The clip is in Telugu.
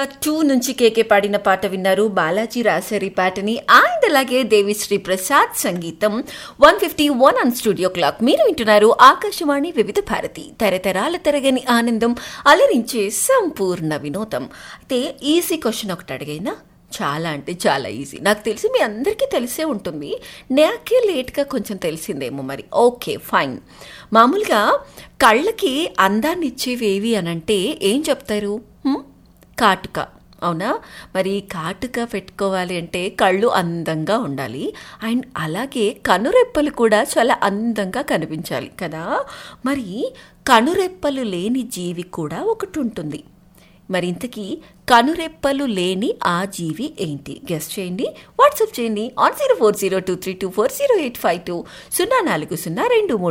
టూ నుంచి కేకే పాడిన పాట విన్నారు బాలాజీ రాశారు ఈ పాటని అండ్ అలాగే దేవిశ్రీ ప్రసాద్ సంగీతం one fifty one on studio clock మీరు వింటున్నారు ఆకాశవాణి వివిధ భారతి తరతరాల తరగని ఆనందం అలరించే సంపూర్ణ వినోదం అయితే ఈజీ క్వశ్చన్ ఒకటి అడిగైనా చాలా అంటే చాలా ఈజీ నాకు తెలిసి మీ అందరికీ తెలిసే ఉంటుంది నాకే లేట్గా కొంచెం తెలిసిందేమో మరి ఓకే ఫైన్ మామూలుగా కళ్ళకి అందాన్ని ఇచ్చేవేవి అనంటే ఏం చెప్తారు హ్మ్? కాటుక అవునా మరి కాటుక పెట్టుకోవాలి అంటే కళ్ళు అందంగా ఉండాలి అండ్ అలాగే కనురెప్పలు కూడా చాలా అందంగా కనిపించాలి కదా మరి కనురెప్పలు లేని జీవి కూడా ఒకటి ఉంటుంది మరి ఇంతకీ కనురెప్పలు లేని ఆ జీవి ఏంటి గెస్ట్ చేయండి వాట్సాప్ చేయండి on zero four zero two three two four zero eight five two సున్నా నాలుగు సున్నా రెండు మూడు